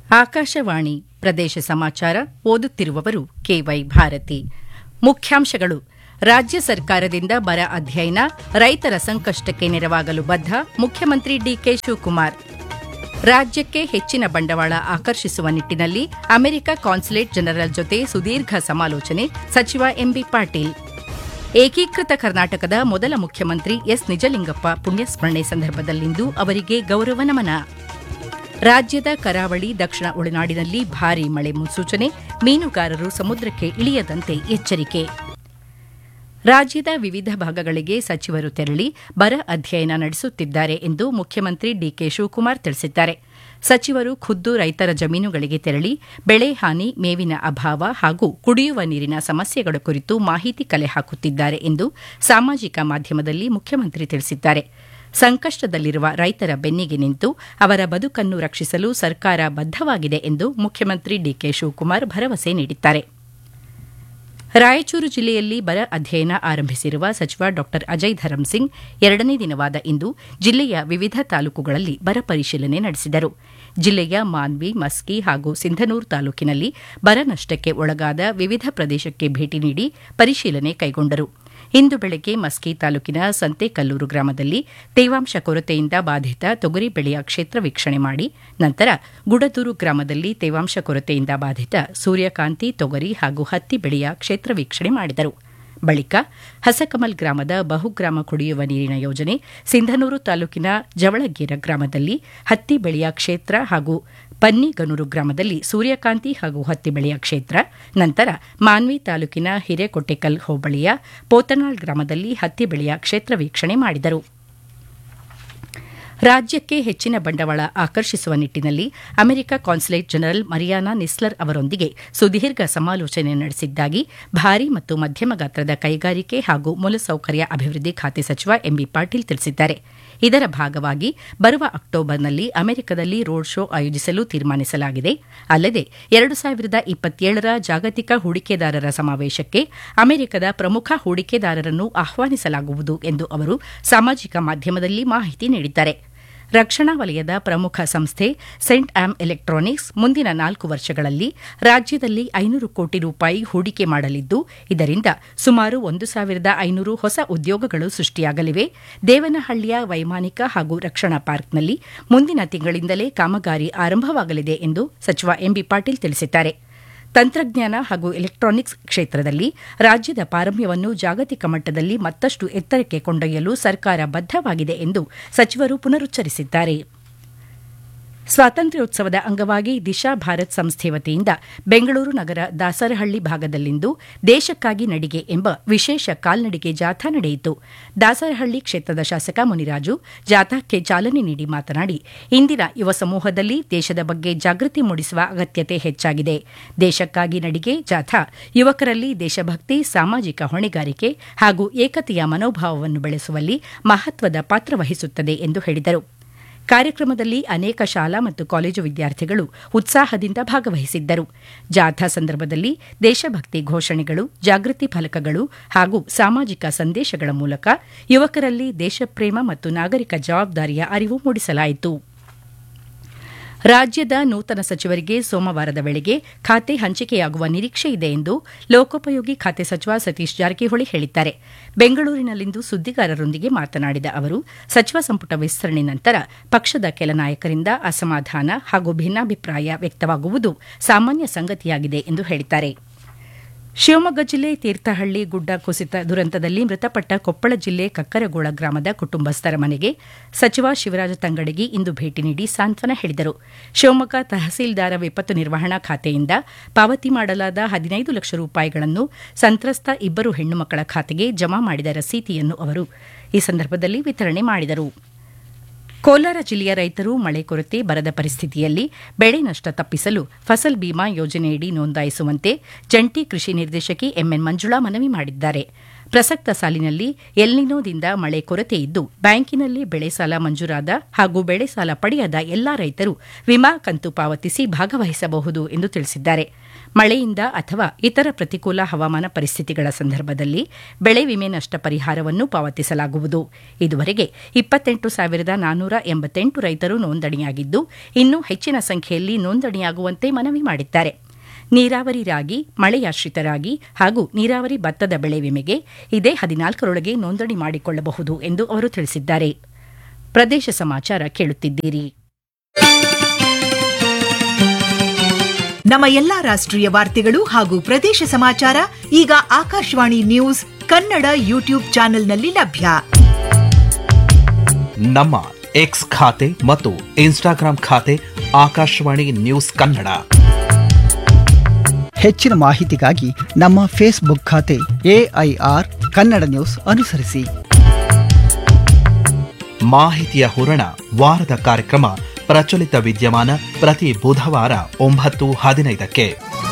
ಆಕಾಶವಾಣಿ ಪ್ರದೇಶ ಸಮಾಚಾರ ಓದುತ್ತಿರುವವರು ಕೆವೈ ಭಾರತಿ ಮುಖ್ಯಾಂಶಗಳು ರಾಜ್ಯ ಸರ್ಕಾರದಿಂದ ಬರ ಅಧ್ಯಯನ ರೈತರ ಸಂಕಷ್ಟಕ್ಕೆ ನೆರವಾಗಲು ಬದ್ಧ ಮುಖ್ಯಮಂತ್ರಿ ಡಿಕೆ ಶಿವಕುಮಾರ್ ರಾಜ್ಯಕ್ಕೆ ಹೆಚ್ಚಿನ ಬಂಡವಾಳ ಆಕರ್ಷಿಸುವ ನಿಟ್ಟಿನಲ್ಲಿ ಅಮೆರಿಕ ಕಾನ್ಸುಲೇಟ್ ಜನರಲ್ ಜೊತೆ ಸುದೀರ್ಘ ಸಮಾಲೋಚನೆ ಸಚಿವ ಎಂಬಿ ಪಾಟೀಲ್ ಏಕೀಕೃತ ಕರ್ನಾಟಕದ ಮೊದಲ ಮುಖ್ಯಮಂತ್ರಿ ಎಸ್ ನಿಜಲಿಂಗಪ್ಪ ಪುಣ್ಯಸ್ಮರಣೆ ಸಂದರ್ಭದಲ್ಲಿಂದು ಅವರಿಗೆ ಗೌರವ ನಮನ ರಾಜ್ಯದ ಕರಾವಳಿ ದಕ್ಷಿಣ ಒಳನಾಡಿನಲ್ಲಿ ಭಾರೀ ಮಳೆ ಮುನ್ಸೂಚನೆ ಮೀನುಗಾರರು ಸಮುದ್ರಕ್ಕೆ ಇಳಿಯದಂತೆ ಎಚ್ಚರಿಕೆ ರಾಜ್ಯದ ವಿವಿಧ ಭಾಗಗಳಿಗೆ ಸಚಿವರು ತೆರಳಿ ಬರ ಅಧ್ಯಯನ ನಡೆಸುತ್ತಿದ್ದಾರೆ ಎಂದು ಮುಖ್ಯಮಂತ್ರಿ ಡಿಕೆ ಶಿವಕುಮಾರ್ ತಿಳಿಸಿದ್ದಾರೆ ಸಚಿವರು ಖುದ್ದು ರೈತರ ಜಮೀನುಗಳಿಗೆ ತೆರಳಿ ಬೆಳೆ ಹಾನಿ ಮೇವಿನ ಅಭಾವ ಹಾಗೂ ಕುಡಿಯುವ ನೀರಿನ ಸಮಸ್ಯೆಗಳ ಕುರಿತು ಮಾಹಿತಿ ಕಲೆ ಹಾಕುತ್ತಿದ್ದಾರೆ ಎಂದು ಸಾಮಾಜಿಕ ಮಾಧ್ಯಮದಲ್ಲಿ ಮುಖ್ಯಮಂತ್ರಿ ತಿಳಿಸಿದ್ದಾರೆ ಸಂಕಷ್ಟದಲ್ಲಿರುವ ರೈತರ ಬೆನ್ನಿಗೆ ನಿಂತು ಅವರ ಬದುಕನ್ನು ರಕ್ಷಿಸಲು ಸರ್ಕಾರ ಬದ್ದವಾಗಿದೆ ಎಂದು ಮುಖ್ಯಮಂತ್ರಿ ಡಿಕೆ ಶಿವಕುಮಾರ್ ಭರವಸೆ ನೀಡಿದ್ದಾರೆ ರಾಯಚೂರು ಜಿಲ್ಲೆಯಲ್ಲಿ ಬರ ಅಧ್ಯಯನ ಆರಂಭಿಸಿರುವ ಸಚಿವ ಡಾ ಅಜಯ್ ಧರಂಸಿಂಗ್ ಎರಡನೇ ದಿನವಾದ ಇಂದು ಜಿಲ್ಲೆಯ ವಿವಿಧ ತಾಲೂಕುಗಳಲ್ಲಿ ಬರ ಪರಿಶೀಲನೆ ನಡೆಸಿದರು ಜಿಲ್ಲೆಯ ಮಾನ್ವಿ ಮಸ್ಕಿ ಹಾಗೂ ಸಿಂಧನೂರು ತಾಲೂಕಿನಲ್ಲಿ ಬರ ನಷ್ಟಕ್ಕೆ ಒಳಗಾದ ವಿವಿಧ ಪ್ರದೇಶಕ್ಕೆ ಭೇಟಿ ನೀಡಿ ಪರಿಶೀಲನೆ ಕೈಗೊಂಡರು ಇಂದು ಬೆಳಗ್ಗೆ ಮಸ್ಕಿ ತಾಲೂಕಿನ ಸಂತೆಕಲ್ಲೂರು ಗ್ರಾಮದಲ್ಲಿ ತೇವಾಂಶ ಕೊರತೆಯಿಂದ ಬಾಧಿತ ತೊಗರಿ ಬೆಳೆಯ ಕ್ಷೇತ್ರ ವೀಕ್ಷಣೆ ಮಾಡಿ ನಂತರ ಗುಡದೂರು ಗ್ರಾಮದಲ್ಲಿ ತೇವಾಂಶ ಕೊರತೆಯಿಂದ ಬಾಧಿತ ಸೂರ್ಯಕಾಂತಿ ತೊಗರಿ ಹಾಗೂ ಹತ್ತಿ ಬೆಳೆಯ ಕ್ಷೇತ್ರ ವೀಕ್ಷಣೆ ಮಾಡಿದರು ಬಳಿಕ ಹಸಕಮಲ್ ಗ್ರಾಮದ ಬಹುಗ್ರಾಮ ಕುಡಿಯುವ ನೀರಿನ ಯೋಜನೆ ಸಿಂಧನೂರು ತಾಲೂಕಿನ ಜವಳಗೇರ ಗ್ರಾಮದಲ್ಲಿ ಹತ್ತಿ ಬೆಳೆಯ ಕ್ಷೇತ್ರ ಹಾಗೂ ಪನ್ನಿಗನೂರು ಗ್ರಾಮದಲ್ಲಿ ಸೂರ್ಯಕಾಂತಿ ಹಾಗೂ ಹತ್ತಿ ಬೆಳೆಯ ಕ್ಷೇತ್ರ ನಂತರ ಮಾನ್ವಿ ತಾಲೂಕಿನ ಹಿರೇಕೊಟ್ಟೆಕಲ್ ಹೋಬಳಿಯ ಪೋತನಾಳ್ ಗ್ರಾಮದಲ್ಲಿ ಹತ್ತಿ ಬೆಳೆಯ ಕ್ಷೇತ್ರ ವೀಕ್ಷಣೆ ಮಾಡಿದರು ರಾಜ್ಯಕ್ಕೆ ಹೆಚ್ಚಿನ ಬಂಡವಾಳ ಆಕರ್ಷಿಸುವ ನಿಟ್ಟಿನಲ್ಲಿ America consulate general Mariana Nisler ಅವರೊಂದಿಗೆ ಸುದೀರ್ಘ ಸಮಾಲೋಚನೆ ನಡೆಸಿದ್ದಾಗಿ ಭಾರಿ ಮತ್ತು ಮಧ್ಯಮ ಗಾತ್ರದ ಕೈಗಾರಿಕೆ ಹಾಗೂ ಮೂಲಸೌಕರ್ಯ ಅಭಿವೃದ್ಧಿ ಖಾತೆ ಸಚಿವ ಎಂಬಿ ಪಾಟೀಲ್ ತಿಳಿಸಿದ್ದಾರೆ ಇದರ ಭಾಗವಾಗಿ ಬರುವ ಅಕ್ಟೋಬರ್ನಲ್ಲಿ ಅಮೆರಿಕದಲ್ಲಿ ರೋಡ್ ಶೋ ಆಯೋಜಿಸಲು ತೀರ್ಮಾನಿಸಲಾಗಿದೆ ಅಲ್ಲದೆ ಎರಡು ಸಾವಿರದ ಇಪ್ಪತ್ತೇಳರ ಜಾಗತಿಕ ಹೂಡಿಕೆದಾರರ ಸಮಾವೇಶಕ್ಕೆ ಅಮೆರಿಕದ ಪ್ರಮುಖ ಹೂಡಿಕೆದಾರರನ್ನು ಆಹ್ವಾನಿಸಲಾಗುವುದು ಎಂದು ಅವರು ಸಾಮಾಜಿಕ ಮಾಧ್ಯಮದಲ್ಲಿ ಮಾಹಿತಿ ನೀಡಿದ್ದಾರೆ ರಕ್ಷಣಾ ವಲಯದ ಪ್ರಮುಖ ಸಂಸ್ಥೆ ಸೆಂಟ್ ಆಮ್ ಎಲೆಕ್ಟ್ರಾನಿಕ್ಸ್ ಮುಂದಿನ ನಾಲ್ಕು ವರ್ಷಗಳಲ್ಲಿ ರಾಜ್ಯದಲ್ಲಿ ಐನೂರು ಕೋಟಿ ರೂಪಾಯಿ ಹೂಡಿಕೆ ಮಾಡಲಿದ್ದು ಇದರಿಂದ ಸುಮಾರು ಒಂದು ಸಾವಿರದ ಐನೂರು ಹೊಸ ಉದ್ಯೋಗಗಳು ಸೃಷ್ಟಿಯಾಗಲಿವೆ ದೇವನಹಳ್ಳಿಯ ವೈಮಾನಿಕ ಹಾಗೂ ರಕ್ಷಣಾ ಪಾರ್ಕ್ನಲ್ಲಿ ಮುಂದಿನ ತಿಂಗಳಿಂದಲೇ ಕಾಮಗಾರಿ ಆರಂಭವಾಗಲಿದೆ ಎಂದು ಸಚಿವ ಎಂಬಿ ಪಾಟೀಲ್ ತಿಳಿಸಿದ್ದಾರೆ ತಂತ್ರಜ್ಞಾನ ಹಾಗೂ ಎಲೆಕ್ಟ್ರಾನಿಕ್ಸ್ ಕ್ಷೇತ್ರದಲ್ಲಿ ರಾಜ್ಯದ ಪಾರಮ್ಯವನ್ನು ಜಾಗತಿಕ ಮಟ್ಟದಲ್ಲಿ ಮತ್ತಷ್ಟು ಎತ್ತರಕ್ಕೆ ಕೊಂಡೊಯ್ಯಲು ಸರ್ಕಾರ ಬದ್ದವಾಗಿದೆ ಎಂದು ಸಚಿವರು ಪುನರುಚ್ಚರಿಸಿದ್ದಾರೆ ಸ್ವಾತಂತ್ರ್ಯೋತ್ಸವದ ಅಂಗವಾಗಿ ದಿಶಾ ಭಾರತ್ ಸಂಸ್ಥೆ ವತಿಯಿಂದ ಬೆಂಗಳೂರು ನಗರ ದಾಸರಹಳ್ಳಿ ಭಾಗದಲ್ಲಿಂದು ದೇಶಕ್ಕಾಗಿ ನಡಿಗೆ ಎಂಬ ವಿಶೇಷ ಕಾಲ್ನಡಿಗೆ ಜಾಥಾ ನಡೆಯಿತು ದಾಸರಹಳ್ಳಿ ಕ್ಷೇತ್ರದ ಶಾಸಕ ಮುನಿರಾಜು ಜಾಥಾಕ್ಕೆ ಚಾಲನೆ ನೀಡಿ ಮಾತನಾಡಿ ಇಂದಿನ ಯುವ ಸಮೂಹದಲ್ಲಿ ದೇಶದ ಬಗ್ಗೆ ಜಾಗೃತಿ ಮೂಡಿಸುವ ಅಗತ್ಯತೆ ಹೆಚ್ಚಾಗಿದೆ ದೇಶಕ್ಕಾಗಿ ನಡಿಗೆ ಜಾಥಾ ಯುವಕರಲ್ಲಿ ದೇಶಭಕ್ತಿ ಸಾಮಾಜಿಕ ಹೊಣೆಗಾರಿಕೆ ಹಾಗೂ ಏಕತೆಯ ಮನೋಭಾವವನ್ನು ಬೆಳೆಸುವಲ್ಲಿ ಮಹತ್ವದ ಪಾತ್ರ ವಹಿಸುತ್ತದೆ ಎಂದು ಹೇಳಿದರು ಕಾರ್ಯಕ್ರಮದಲ್ಲಿ ಅನೇಕ ಶಾಲಾ ಮತ್ತು ಕಾಲೇಜು ವಿದ್ಯಾರ್ಥಿಗಳು ಉತ್ಸಾಹದಿಂದ ಭಾಗವಹಿಸಿದ್ದರು ಜಾಥಾ ಸಂದರ್ಭದಲ್ಲಿ ದೇಶಭಕ್ತಿ ಘೋಷಣೆಗಳು ಜಾಗೃತಿ ಫಲಕಗಳು ಹಾಗೂ ಸಾಮಾಜಿಕ ಸಂದೇಶಗಳ ಮೂಲಕ ಯುವಕರಲ್ಲಿ ದೇಶಪ್ರೇಮ ಮತ್ತು ನಾಗರಿಕ ಜವಾಬ್ದಾರಿಯ ಅರಿವು ಮೂಡಿಸಲಾಯಿತು ರಾಜ್ಯದ ನೂತನ ಸಚಿವರಿಗೆ ಸೋಮವಾರದ ವೇಳೆಗೆ ಖಾತೆ ಹಂಚಿಕೆಯಾಗುವ ನಿರೀಕ್ಷೆ ಇದೆ ಎಂದು ಲೋಕೋಪಯೋಗಿ ಖಾತೆ ಸಚಿವ ಸತೀಶ್ ಜಾರಕಿಹೊಳಿ ಹೇಳಿದ್ದಾರೆ ಬೆಂಗಳೂರಿನಲ್ಲಿಂದು ಸುದ್ದಿಗಾರರೊಂದಿಗೆ ಮಾತನಾಡಿದ ಅವರು ಸಚಿವ ಸಂಪುಟ ವಿಸ್ತರಣೆ ನಂತರ ಪಕ್ಷದ ಕೆಲ ನಾಯಕರಿಂದ ಅಸಮಾಧಾನ ಹಾಗೂ ಭಿನ್ನಾಭಿಪ್ರಾಯ ವ್ಯಕ್ತವಾಗುವುದು ಸಾಮಾನ್ಯ ಸಂಗತಿಯಾಗಿದೆ ಎಂದು ಹೇಳಿದ್ದಾರೆ ಶಿವಮೊಗ್ಗ ಜಿಲ್ಲೆ ತೀರ್ಥಹಳ್ಳಿ ಗುಡ್ಡ ಕುಸಿತ ದುರಂತದಲ್ಲಿ ಮೃತಪಟ್ಟ ಕೊಪ್ಪಳ ಜಿಲ್ಲೆ ಕಕ್ಕರಗೋಳ ಗ್ರಾಮದ ಕುಟುಂಬಸ್ಥರ ಮನೆಗೆ ಸಚಿವ ಶಿವರಾಜ ತಂಗಡಗಿ ಇಂದು ಭೇಟಿ ನೀಡಿ ಸಾಂತ್ವನ ಹೇಳಿದರು ಶಿವಮೊಗ್ಗ ತಹಸೀಲ್ದಾರ ವಿಪತ್ತು ನಿರ್ವಹಣಾ ಖಾತೆಯಿಂದ ಪಾವತಿ ಮಾಡಲಾದ ಹದಿನೈದು ಲಕ್ಷ ರೂಪಾಯಿಗಳನ್ನು ಸಂತ್ರಸ್ತ ಇಬ್ಬರು ಹೆಣ್ಣು ಮಕ್ಕಳ ಖಾತೆಗೆ ಜಮಾ ಮಾಡಿದ ರಸೀತಿಯನ್ನು ಅವರು ಈ ಸಂದರ್ಭದಲ್ಲಿ ವಿತರಣೆ ಮಾಡಿದರು ಕೋಲಾರ ಜಿಲ್ಲೆಯ ರೈತರು ಮಳೆ ಕೊರತೆ ಬರದ ಪರಿಸ್ಥಿತಿಯಲ್ಲಿ ಬೆಳೆ ನಷ್ಟ ತಪ್ಪಿಸಲು ಫಸಲ್ ಬಿಮಾ ಯೋಜನೆಯಡಿ ನೋಂದಾಯಿಸುವಂತೆ ಜಂಟಿ ಕೃಷಿ ನಿರ್ದೇಶಕಿ ಎಂಎನ್ ಮಂಜುಳಾ ಮನವಿ ಮಾಡಿದ್ದಾರೆ ಪ್ರಸಕ್ತ ಸಾಲಿನಲ್ಲಿ ಎಲ್ನಿನೋದಿಂದ ಮಳೆ ಕೊರತೆ ಇದ್ದು ಬ್ಯಾಂಕಿನಲ್ಲಿ ಬೆಳೆ ಸಾಲ ಮಂಜೂರಾದ ಹಾಗೂ ಬೆಳೆ ಸಾಲ ಪಡೆಯದ ಎಲ್ಲಾ ರೈತರು ವಿಮಾ ಕಂತು ಪಾವತಿಸಿ ಭಾಗವಹಿಸಬಹುದು ಎಂದು ತಿಳಿಸಿದ್ದಾರೆ ಮಳೆಯಿಂದ ಅಥವಾ ಇತರ ಪ್ರತಿಕೂಲ ಹವಾಮಾನ ಪರಿಸ್ಥಿತಿಗಳ ಸಂದರ್ಭದಲ್ಲಿ ಬೆಳೆ ವಿಮೆ ನಷ್ಟ ಪರಿಹಾರವನ್ನು ಪಾವತಿಸಲಾಗುವುದು ಇದುವರೆಗೆ ಇಪ್ಪತ್ತೆಂಟು ಸಾವಿರದ ನಾನ್ನೂರ ಎಂಬತ್ತೆಂಟು ರೈತರು ನೋಂದಣಿಯಾಗಿದ್ದು ಇನ್ನೂ ಹೆಚ್ಚಿನ ಸಂಖ್ಯೆಯಲ್ಲಿ ನೋಂದಣಿಯಾಗುವಂತೆ ಮನವಿ ಮಾಡಿದ್ದಾರೆ ನೀರಾವರಿ ರಾಗಿ ಮಳೆಯಾಶ್ರಿತ ರಾಗಿ ಹಾಗೂ ನೀರಾವರಿ ಭತ್ತದ ಬೆಳೆ ವಿಮೆಗೆ ಇದೇ ಹದಿನಾಲ್ಕರೊಳಗೆ ನೋಂದಣಿ ಮಾಡಿಕೊಳ್ಳಬಹುದು ಎಂದು ಅವರು ತಿಳಿಸಿದ್ದಾರೆ ಪ್ರದೇಶ ಸಮಾಚಾರ ಕೇಳುತ್ತಿದ್ದೀರಿ ನಮ್ಮ ಎಲ್ಲಾ ರಾಷ್ಟ್ರೀಯ ವಾರ್ತೆಗಳು ಹಾಗೂ ಪ್ರದೇಶ ಸಮಾಚಾರ ಈಗ ಆಕಾಶವಾಣಿ ನ್ಯೂಸ್ ಕನ್ನಡ ಯೂಟ್ಯೂಬ್ ಚಾನೆಲ್ನಲ್ಲಿ ಲಭ್ಯ ನಮ್ಮ ಎಕ್ಸ್ ಖಾತೆ ಮತ್ತು ಇನ್ಸ್ಟಾಗ್ರಾಂ ಖಾತೆ ಆಕಾಶವಾಣಿ ನ್ಯೂಸ್ ಕನ್ನಡ ಹೆಚ್ಚಿನ ಮಾಹಿತಿಗಾಗಿ ನಮ್ಮ ಫೇಸ್ಬುಕ್ ಖಾತೆ ಎಐಆರ್ ಕನ್ನಡ ನ್ಯೂಸ್ ಅನುಸರಿಸಿ ಮಾಹಿತಿಯ ಹೂರಣ ವಾರದ ಕಾರ್ಯಕ್ರಮ ಪ್ರಚಲಿತ ವಿದ್ಯಮಾನ ಪ್ರತಿ ಬುಧವಾರ ಒಂಬತ್ತು ಹದಿನೈದಕ್ಕೆ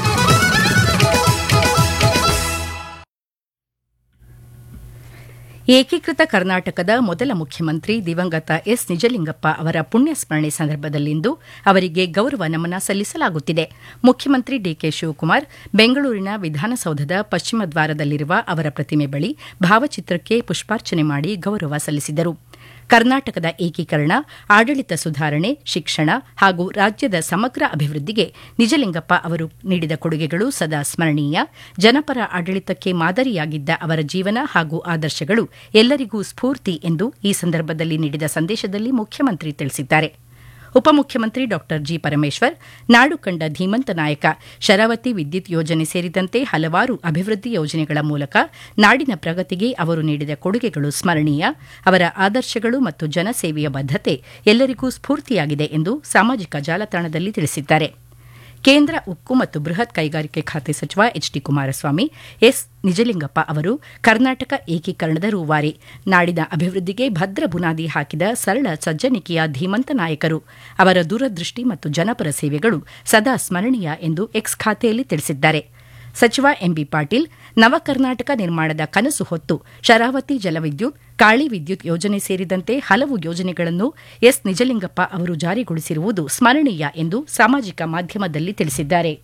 ಏಕೀಕೃತ ಕರ್ನಾಟಕದ ಮೊದಲ ಮುಖ್ಯಮಂತ್ರಿ ದಿವಂಗತ ಎಸ್ ನಿಜಲಿಂಗಪ್ಪ ಅವರ ಪುಣ್ಯಸ್ಮರಣೆ ಸಂದರ್ಭದಲ್ಲಿಂದು ಅವರಿಗೆ ಗೌರವ ನಮನ ಸಲ್ಲಿಸಲಾಗುತ್ತಿದೆ ಮುಖ್ಯಮಂತ್ರಿ ಡಿಕೆ ಶಿವಕುಮಾರ್ ಬೆಂಗಳೂರಿನ ವಿಧಾನಸೌಧದ ಪಶ್ಚಿಮ ದ್ವಾರದಲ್ಲಿರುವ ಅವರ ಪ್ರತಿಮೆ ಬಳಿ ಭಾವಚಿತ್ರಕ್ಕೆ ಪುಷ್ಪಾರ್ಚನೆ ಮಾಡಿ ಗೌರವ ಸಲ್ಲಿಸಿದರು ಕರ್ನಾಟಕದ ಏಕೀಕರಣ ಆಡಳಿತ ಸುಧಾರಣೆ ಶಿಕ್ಷಣ ಹಾಗೂ ರಾಜ್ಯದ ಸಮಗ್ರ ಅಭಿವೃದ್ಧಿಗೆ ನಿಜಲಿಂಗಪ್ಪ ಅವರು ನೀಡಿದ ಕೊಡುಗೆಗಳು ಸದಾ ಸ್ಮರಣೀಯ ಜನಪರ ಆಡಳಿತಕ್ಕೆ ಮಾದರಿಯಾಗಿದ್ದ ಅವರ ಜೀವನ ಹಾಗೂ ಆದರ್ಶಗಳು ಎಲ್ಲರಿಗೂ ಸ್ಫೂರ್ತಿ ಎಂದು ಈ ಸಂದರ್ಭದಲ್ಲಿ ನೀಡಿದ ಸಂದೇಶದಲ್ಲಿ ಮುಖ್ಯಮಂತ್ರಿ ತಿಳಿಸಿದ್ದಾರೆ ಉಪಮುಖ್ಯಮಂತ್ರಿ ಡಾ ಜಿ ಪರಮೇಶ್ವರ್ ನಾಡು ಕಂಡ ಧೀಮಂತ ನಾಯಕ ಶರಾವತಿ ವಿದ್ಯುತ್ ಯೋಜನೆ ಸೇರಿದಂತೆ ಹಲವಾರು ಅಭಿವೃದ್ಧಿ ಯೋಜನೆಗಳ ಮೂಲಕ ನಾಡಿನ ಪ್ರಗತಿಗೆ ಅವರು ನೀಡಿದ ಕೊಡುಗೆಗಳು ಸ್ಮರಣೀಯ ಅವರ ಆದರ್ಶಗಳು ಮತ್ತು ಜನಸೇವೆಯ ಬದ್ಧತೆ ಎಲ್ಲರಿಗೂ ಸ್ಫೂರ್ತಿಯಾಗಿದೆ ಎಂದು ಸಾಮಾಜಿಕ ಜಾಲತಾಣದಲ್ಲಿ ತಿಳಿಸಿದ್ದಾರೆ ಕೇಂದ್ರ ಉಕ್ಕು ಮತ್ತು ಬೃಹತ್ ಕೈಗಾರಿಕೆ ಖಾತೆ ಸಚಿವ H D Kumaraswamy S Nijalingappa ಅವರು ಕರ್ನಾಟಕ ಏಕೀಕರಣದ ರೂವಾರಿ ನಾಡಿನ ಅಭಿವೃದ್ಧಿಗೆ ಭದ್ರ ಬುನಾದಿ ಹಾಕಿದ ಸರಳ ಸಜ್ಜನಿಕೆಯ ಧೀಮಂತ ನಾಯಕರು ಅವರ ದೂರದೃಷ್ಟಿ ಮತ್ತು ಜನಪರ ಸೇವೆಗಳು ಸದಾ ಸ್ಮರಣೀಯ ಎಂದು ಎಕ್ಸ್ ಖಾತೆಯಲ್ಲಿ ತಿಳಿಸಿದ್ದಾರೆ ಸಚಿವ ಎಂಬಿ ಪಾಟೀಲ್ ನವಕರ್ನಾಟಕ ನಿರ್ಮಾಣದ ಕನಸು ಹೊತ್ತು ಶರಾವತಿ ಜಲವಿದ್ಯುತ್ ಕಾಳಿ ವಿದ್ಯುತ್ ಯೋಜನೆ ಸೇರಿದಂತೆ ಹಲವು ಯೋಜನೆಗಳನ್ನು ಎಸ್ ನಿಜಲಿಂಗಪ್ಪ ಅವರು ಜಾರಿಗೊಳಿಸಿರುವುದು ಸ್ಮರಣೀಯ ಎಂದು ಸಾಮಾಜಿಕ ಮಾಧ್ಯಮದಲ್ಲಿ ತಿಳಿಸಿದ್ದಾರೆ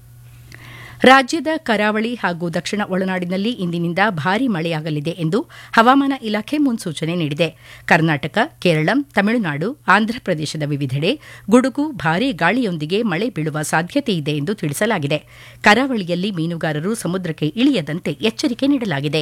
ರಾಜ್ಯದ ಕರಾವಳಿ ಹಾಗೂ ದಕ್ಷಿಣ ಒಳನಾಡಿನಲ್ಲಿ ಇಂದಿನಿಂದ ಭಾರೀ ಮಳೆಯಾಗಲಿದೆ ಎಂದು ಹವಾಮಾನ ಇಲಾಖೆ ಮುನ್ಸೂಚನೆ ನೀಡಿದೆ ಕರ್ನಾಟಕ ಕೇರಳಂ ತಮಿಳುನಾಡು ಆಂಧ್ರಪ್ರದೇಶದ ವಿವಿಧೆಡೆ ಗುಡುಗು ಭಾರೀ ಗಾಳಿಯೊಂದಿಗೆ ಮಳೆ ಬೀಳುವ ಸಾಧ್ಯತೆ ಇದೆ ಎಂದು ತಿಳಿಸಲಾಗಿದೆ ಕರಾವಳಿಯಲ್ಲಿ ಮೀನುಗಾರರು ಸಮುದ್ರಕ್ಕೆ ಇಳಿಯದಂತೆ ಎಚ್ಚರಿಕೆ ನೀಡಲಾಗಿದೆ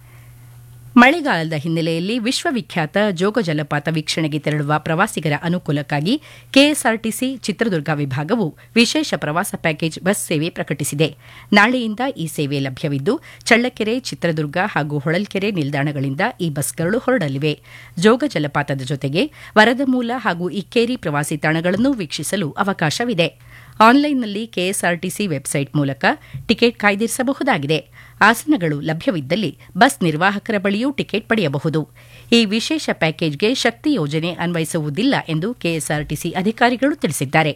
ಮಳೆಗಾಲದ ಹಿನ್ನೆಲೆಯಲ್ಲಿ ವಿಶ್ವವಿಖ್ಯಾತ ಜೋಗ ಜಲಪಾತ ವೀಕ್ಷಣೆಗೆ ತೆರಳುವ ಪ್ರವಾಸಿಗರ ಅನುಕೂಲಕ್ಕಾಗಿ ಕೆಎಸ್ಆರ್ಟಿಸಿ ಚಿತ್ರದುರ್ಗ ವಿಭಾಗವು ವಿಶೇಷ ಪ್ರವಾಸ ಪ್ಯಾಕೇಜ್ ಬಸ್ ಸೇವೆ ಪ್ರಕಟಿಸಿದೆ ನಾಳೆಯಿಂದ ಈ ಸೇವೆ ಲಭ್ಯವಿದ್ದು ಚಳ್ಳಕೆರೆ ಚಿತ್ರದುರ್ಗ ಹಾಗೂ ಹೊಳಲ್ಕೆರೆ ನಿಲ್ದಾಣಗಳಿಂದ ಈ ಬಸ್ಗಳು ಹೊರಡಲಿವೆ ಜೋಗ ಜಲಪಾತದ ಜೊತೆಗೆ ವರದಮೂಲ ಹಾಗೂ ಇಕ್ಕೇರಿ ಪ್ರವಾಸಿ ತಾಣಗಳನ್ನು ವೀಕ್ಷಿಸಲು ಅವಕಾಶವಿದೆ ಆನ್ಲೈನ್ನಲ್ಲಿ ಕೆಎಸ್ಆರ್ಟಿಸಿ ವೆಬ್ಸೈಟ್ ಮೂಲಕ ಟಿಕೆಟ್ ಕಾಯ್ದಿರಿಸಬಹುದಾಗಿದೆ ಆಸನಗಳು ಲಭ್ಯವಿದ್ದಲ್ಲಿ ಬಸ್ ನಿರ್ವಾಹಕರ ಬಳಿಯೂ ಟಿಕೆಟ್ ಪಡೆಯಬಹುದು ಈ ವಿಶೇಷ ಪ್ಯಾಕೇಜ್ಗೆ ಶಕ್ತಿ ಯೋಜನೆ ಅನ್ವಯಿಸುವುದಿಲ್ಲ ಎಂದು ಕೆಎಸ್ಆರ್ಟಿಸಿ ಅಧಿಕಾರಿಗಳು ತಿಳಿಸಿದ್ದಾರೆ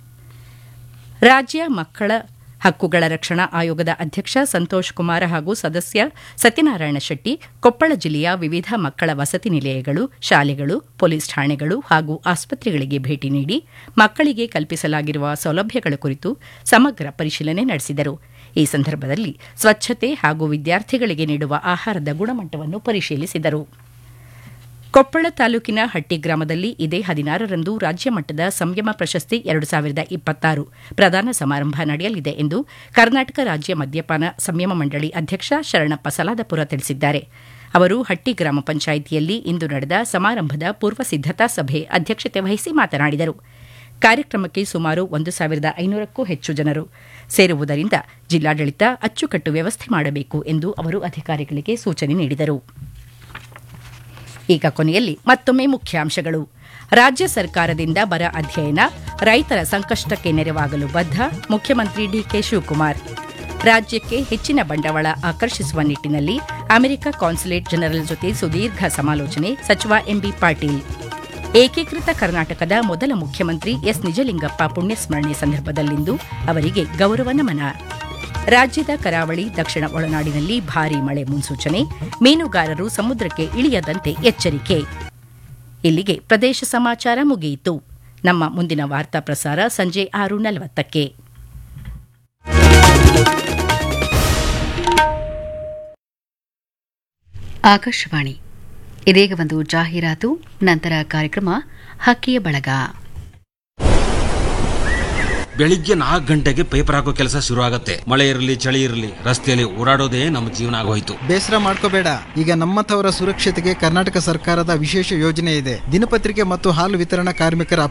ರಾಜ್ಯ ಮಕ್ಕಳ ಹಕ್ಕುಗಳ ರಕ್ಷಣಾ ಆಯೋಗದ ಅಧ್ಯಕ್ಷ ಸಂತೋಷ್ ಕುಮಾರ್ ಹಾಗೂ ಸದಸ್ಯ ಸತ್ಯನಾರಾಯಣ ಶೆಟ್ಟಿ ಕೊಪ್ಪಳ ಜಿಲ್ಲೆಯ ವಿವಿಧ ಮಕ್ಕಳ ವಸತಿ ನಿಲಯಗಳು ಶಾಲೆಗಳು ಪೊಲೀಸ್ ಠಾಣೆಗಳು ಹಾಗೂ ಆಸ್ಪತ್ರೆಗಳಿಗೆ ಭೇಟಿ ನೀಡಿ ಮಕ್ಕಳಿಗೆ ಕಲ್ಪಿಸಲಾಗಿರುವ ಸೌಲಭ್ಯಗಳ ಕುರಿತು ಸಮಗ್ರ ಪರಿಶೀಲನೆ ನಡೆಸಿದರು ಈ ಸಂದರ್ಭದಲ್ಲಿ ಸ್ವಚ್ಛತೆ ಹಾಗೂ ವಿದ್ಯಾರ್ಥಿಗಳಿಗೆ ನೀಡುವ ಆಹಾರದ ಗುಣಮಟ್ಟವನ್ನು ಪರಿಶೀಲಿಸಿದರು ಕೊಪ್ಪಳ ತಾಲೂಕಿನ ಹಟ್ಟಿ ಗ್ರಾಮದಲ್ಲಿ ಇದೇ ಹದಿನಾರರಂದು ರಾಜ್ಯ ಮಟ್ಟದ ಸಂಯಮ ಪ್ರಶಸ್ತಿ ಎರಡು ಸಾವಿರದ ಇಪ್ಪತ್ತಾರು ಪ್ರದಾನ ಸಮಾರಂಭ ನಡೆಯಲಿದೆ ಎಂದು ಕರ್ನಾಟಕ ರಾಜ್ಯ ಮದ್ಯಪಾನ ಸಂಯಮ ಮಂಡಳಿ ಅಧ್ಯಕ್ಷ ಶರಣಪ್ಪ ಸಲಾದಪುರ ತಿಳಿಸಿದ್ದಾರೆ ಅವರು ಹಟ್ಟಿ ಗ್ರಾಮ ಪಂಚಾಯಿತಿಯಲ್ಲಿ ಇಂದು ನಡೆದ ಸಮಾರಂಭದ ಪೂರ್ವ ಸಿದ್ದತಾ ಸಭೆ ಅಧ್ಯಕ್ಷತೆ ವಹಿಸಿ ಮಾತನಾಡಿದರು ಕಾರ್ಯಕ್ರಮಕ್ಕೆ ಸುಮಾರು ಒಂದು ಸಾವಿರದ ಐನೂರಕ್ಕೂ ಹೆಚ್ಚು ಜನರು ಸೇರುವುದರಿಂದ ಜಿಲ್ಲಾಡಳಿತ ಅಚ್ಚುಕಟ್ಟು ವ್ಯವಸ್ಥೆ ಮಾಡಬೇಕು ಎಂದು ಅವರು ಅಧಿಕಾರಿಗಳಿಗೆ ಸೂಚನೆ ನೀಡಿದರು ಈಗ ಕೊನೆಯಲ್ಲಿ ಮತ್ತೊಮ್ಮೆ ಮುಖ್ಯಾಂಶಗಳು ರಾಜ್ಯ ಸರ್ಕಾರದಿಂದ ಬರ ಅಧ್ಯಯನ ರೈತರ ಸಂಕಷ್ಟಕ್ಕೆ ನೆರವಾಗಲು ಬದ್ಧ ಮುಖ್ಯಮಂತ್ರಿ ಡಿಕೆ ಶಿವಕುಮಾರ್ ರಾಜ್ಯಕ್ಕೆ ಹೆಚ್ಚಿನ ಬಂಡವಾಳ ಆಕರ್ಷಿಸುವ ನಿಟ್ಟಿನಲ್ಲಿ ಅಮೆರಿಕ ಕಾನ್ಸುಲೇಟ್ ಜನರಲ್ ಜೊತೆ ಸುದೀರ್ಘ ಸಮಾಲೋಚನೆ ಸಚಿವ ಎಂಬಿ ಪಾಟೀಲ್ ಏಕೀಕೃತ ಕರ್ನಾಟಕದ ಮೊದಲ ಮುಖ್ಯಮಂತ್ರಿ ಎಸ್ ನಿಜಲಿಂಗಪ್ಪ ಪುಣ್ಯಸ್ಮರಣೆ ಸಂದರ್ಭದಲ್ಲಿಂದು ಅವರಿಗೆ ಗೌರವ ನಮನ ರಾಜ್ಯದ ಕರಾವಳಿ ದಕ್ಷಿಣ ಒಳನಾಡಿನಲ್ಲಿ ಭಾರೀ ಮಳೆ ಮುನ್ಸೂಚನೆ ಮೀನುಗಾರರು ಸಮುದ್ರಕ್ಕೆ ಇಳಿಯದಂತೆ ಎಚ್ಚರಿಕೆ ಇಲ್ಲಿಗೆ ಪ್ರದೇಶ ಸಮಾಚಾರ ಮುಗಿಯಿತು ನಮ್ಮ ಮುಂದಿನ ವಾರ್ತಾ ಪ್ರಸಾರ ಸಂಜೆ ಆರು ನಲವತ್ತಕ್ಕೆ ಆಕಾಶವಾಣಿ ಇದೀಗ ಒಂದು ಜಾಹೀರಾತು ನಂತರ ಕಾರ್ಯಕ್ರಮ ಹಕ್ಕಿಯ ಬಳಗ ಬೆಳಿಗ್ಗೆ ನಾಲ್ಕು ಗಂಟೆಗೆ ಪೇಪರ್ ಹಾಕೋ ಕೆಲಸ ಶುರು ಆಗತ್ತೆ ಮಳೆ ಇರಲಿ ಚಳಿ ಇರಲಿ ರಸ್ತೆಯಲ್ಲಿ ಓಡಾಡೋದೇ ನಮ್ಮ ಜೀವನ ಆಗೋಯ್ತು ಬೇಸರ ಮಾಡ್ಕೋಬೇಡ ಈಗ ನಮ್ಮಂಥವರ ಸುರಕ್ಷತೆಗೆ ಕರ್ನಾಟಕ ಸರ್ಕಾರದ ವಿಶೇಷ ಯೋಜನೆ ಇದೆ ದಿನಪತ್ರಿಕೆ ಮತ್ತು ಹಾಲು ವಿತರಣಾ ಕಾರ್ಮಿಕರ